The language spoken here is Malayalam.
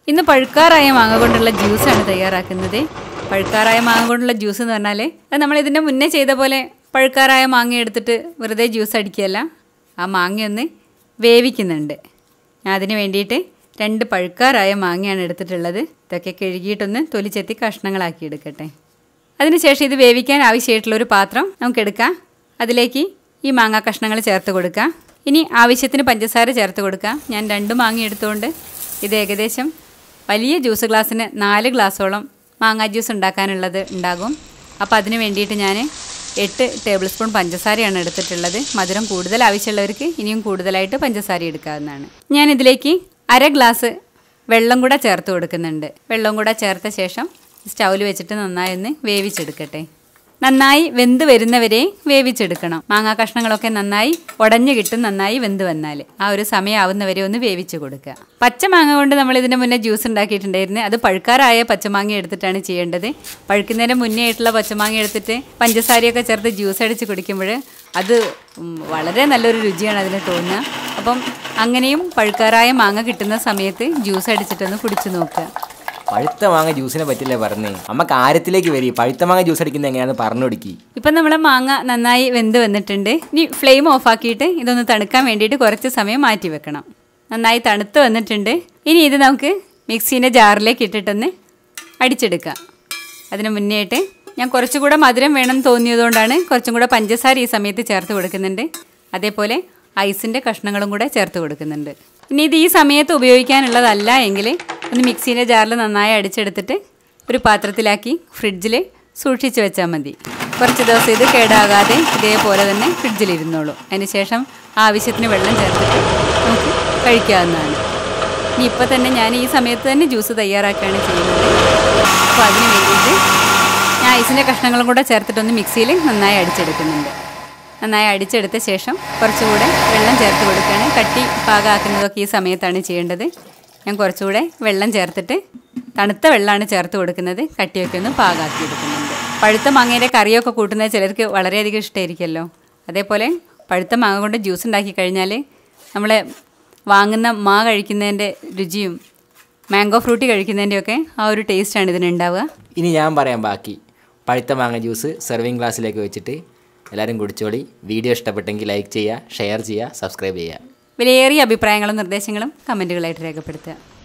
ഇന്ന് പഴുക്കാറായ മാങ്ങ കൊണ്ടുള്ള ജ്യൂസാണ് തയ്യാറാക്കുന്നത് പഴുക്കാറായ മാങ്ങ കൊണ്ടുള്ള ജ്യൂസ് എന്ന് പറഞ്ഞാൽ അത് നമ്മൾ ഇതിൻ്റെ മുന്നേ ചെയ്ത പോലെ പഴുക്കാറായ മാങ്ങ എടുത്തിട്ട് വെറുതെ ജ്യൂസ് അടിക്കുകയല്ല ആ മാങ്ങയൊന്ന് വേവിക്കുന്നുണ്ട് ഞാൻ അതിന് വേണ്ടിയിട്ട് രണ്ട് പഴുക്കാറായ മാങ്ങയാണ് എടുത്തിട്ടുള്ളത് ഇതൊക്കെ കഴുകിയിട്ടൊന്ന് തൊലിച്ചെത്തി കഷ്ണങ്ങളാക്കി എടുക്കട്ടെ അതിനുശേഷം ഇത് വേവിക്കാൻ ആവശ്യമായിട്ടുള്ള ഒരു പാത്രം നമുക്ക് എടുക്കാം അതിലേക്ക് ഈ മാങ്ങ കഷ്ണങ്ങൾ ചേർത്ത് കൊടുക്കാം ഇനി ആവശ്യത്തിന് പഞ്ചസാര ചേർത്ത് കൊടുക്കാം ഞാൻ രണ്ട് മാങ്ങ എടുത്തുകൊണ്ട് ഇത് ഏകദേശം വലിയ ജ്യൂസ് ഗ്ലാസ്സിന് നാല് ഗ്ലാസ്സോളം മാങ്ങ ജ്യൂസ് ഉണ്ടാക്കാനുള്ളത് ഉണ്ടാകും അപ്പോൾ അതിന് വേണ്ടിയിട്ട് ഞാൻ എട്ട് ടേബിൾ സ്പൂൺ പഞ്ചസാരയാണ് എടുത്തിട്ടുള്ളത് മധുരം കൂടുതൽ ആവശ്യമുള്ളവർക്ക് ഇനിയും കൂടുതലായിട്ട് പഞ്ചസാര എടുക്കാവുന്നതാണ് ഞാൻ ഇതിലേക്ക് അര ഗ്ലാസ് വെള്ളം കൂടെ ചേർത്ത് കൊടുക്കുന്നുണ്ട് വെള്ളം കൂടെ ചേർത്ത ശേഷം സ്റ്റൗവിൽ വെച്ചിട്ട് നന്നായി ഒന്ന് വേവിച്ചെടുക്കട്ടെ നന്നായി വെന്ത് വരുന്നവരെ വേവിച്ചെടുക്കണം മാങ്ങാ കഷ്ണങ്ങളൊക്കെ നന്നായി ഉടഞ്ഞു കിട്ടും നന്നായി വെന്ത് വന്നാൽ ആ ഒരു സമയമാവുന്നവരെ ഒന്ന് വേവിച്ച് കൊടുക്കുക പച്ചമാങ്ങ കൊണ്ട് നമ്മൾ ഇതിന് മുന്നേ ജ്യൂസ് ഉണ്ടാക്കിയിട്ടുണ്ടായിരുന്നു അത് പഴുക്കാറായ പച്ചമാങ്ങ എടുത്തിട്ടാണ് ചെയ്യേണ്ടത് പഴുക്കുന്നതിന് മുന്നേ ആയിട്ടുള്ള പച്ചമാങ്ങ എടുത്തിട്ട് പഞ്ചസാരയൊക്കെ ചേർത്ത് ജ്യൂസ് അടിച്ച് കുടിക്കുമ്പോൾ അത് ഉം, വളരെ നല്ലൊരു രുചിയാണ് അതിന് തോന്നുക അപ്പം അങ്ങനെയും പഴുക്കാറായ മാങ്ങ കിട്ടുന്ന സമയത്ത് ജ്യൂസ് അടിച്ചിട്ടൊന്ന് കുടിച്ചു നോക്കുക പഴുത്ത മാങ്ങ ജ്യൂസിനെ പറ്റില്ലേ പറഞ്ഞേ അമ്മ കാര്യത്തിലേക്ക് വരി പഴുത്ത മാങ്ങ ജ്യൂസ് അടിക്കുന്നത് എങ്ങനെയാണെന്ന് പറഞ്ഞു കൊടുക്കി ഇപ്പം നമ്മളെ മാങ്ങ നന്നായി വെന്ത് വന്നിട്ടുണ്ട് ഇനി ഫ്ലെയിം ഓഫാക്കിയിട്ട് ഇതൊന്ന് തണുക്കാൻ വേണ്ടിയിട്ട് കുറച്ച് സമയം മാറ്റി വെക്കണം നന്നായി തണുത്ത് വന്നിട്ടുണ്ട് ഇനി ഇത് നമുക്ക് മിക്സീൻ്റെ ജാറിലേക്ക് ഇട്ടിട്ടൊന്ന് അടിച്ചെടുക്കാം അതിന് മുന്നേ ആയിട്ട് ഞാൻ കുറച്ചുകൂടെ മധുരം വേണം തോന്നിയതുകൊണ്ടാണ് കുറച്ചും കൂടെ പഞ്ചസാര ഈ സമയത്ത് ചേർത്ത് കൊടുക്കുന്നുണ്ട് അതേപോലെ ഐസിൻ്റെ കഷ്ണങ്ങളും കൂടെ ചേർത്ത് കൊടുക്കുന്നുണ്ട് ഇനി ഇത് ഈ സമയത്ത് ഉപയോഗിക്കാനുള്ളതല്ല എങ്കിൽ ഒന്ന് മിക്സീൻ്റെ ജാറിൽ നന്നായി അടിച്ചെടുത്തിട്ട് ഒരു പാത്രത്തിലാക്കി ഫ്രിഡ്ജിൽ സൂക്ഷിച്ച് വെച്ചാൽ മതി കുറച്ച് ദിവസം ഇത് കേടാകാതെ ഇതേപോലെ തന്നെ ഫ്രിഡ്ജിലിരുന്നോളൂ അതിനുശേഷം ആവശ്യത്തിന് വെള്ളം ചേർത്തിട്ട് നമുക്ക് കഴിക്കാവുന്നതാണ് ഇനി ഇപ്പോൾ തന്നെ ഞാൻ ഈ സമയത്ത് തന്നെ ജ്യൂസ് തയ്യാറാക്കുകയാണ് ചെയ്യുന്നത് അപ്പോൾ അതിന് വേണ്ടിയിട്ട് ഞാൻ ഐസിൻ്റെ കഷ്ണങ്ങളും കൂടെ ചേർത്തിട്ടൊന്ന് മിക്സിയിൽ നന്നായി അടിച്ചെടുക്കുന്നുണ്ട് നന്നായി അടിച്ചെടുത്ത ശേഷം കുറച്ചുകൂടെ വെള്ളം ചേർത്ത് കൊടുക്കുകയാണ് കട്ടി പാകമാക്കുന്നതൊക്കെ ഈ സമയത്താണ് ചെയ്യേണ്ടത് ഞാൻ കുറച്ചുകൂടെ വെള്ളം ചേർത്തിട്ട് തണുത്ത വെള്ളമാണ് ചേർത്ത് കൊടുക്കുന്നത് കട്ടിയൊക്കെ ഒന്ന് പാകാക്കി എടുക്കുന്നുണ്ട് പഴുത്ത മാങ്ങയുടെ കറിയൊക്കെ കൂട്ടുന്നത് ചിലർക്ക് വളരെയധികം ഇഷ്ടമായിരിക്കുമല്ലോ അതേപോലെ പഴുത്ത മാങ്ങ കൊണ്ട് ജ്യൂസ് ഉണ്ടാക്കി കഴിഞ്ഞാൽ നമ്മൾ വാങ്ങുന്ന മാ കഴിക്കുന്നതിൻ്റെ രുചിയും മാംഗോ ഫ്രൂട്ടി കഴിക്കുന്നതിൻ്റെയൊക്കെ ആ ഒരു ടേസ്റ്റാണ് ഇതിനുണ്ടാവുക ഇനി ഞാൻ പറയാം ബാക്കി പഴുത്ത മാങ്ങ ജ്യൂസ് സെർവിങ് ഗ്ലാസ്സിലേക്ക് വെച്ചിട്ട് എല്ലാവരും കുടിച്ചോളി വീഡിയോ ഇഷ്ടപ്പെട്ടെങ്കിൽ ലൈക്ക് ചെയ്യുക ഷെയർ ചെയ്യുക സബ്സ്ക്രൈബ് ചെയ്യുക വിലയേറിയ അഭിപ്രായങ്ങളും നിർദ്ദേശങ്ങളും കമൻറ്റുകളായിട്ട് രേഖപ്പെടുത്തുക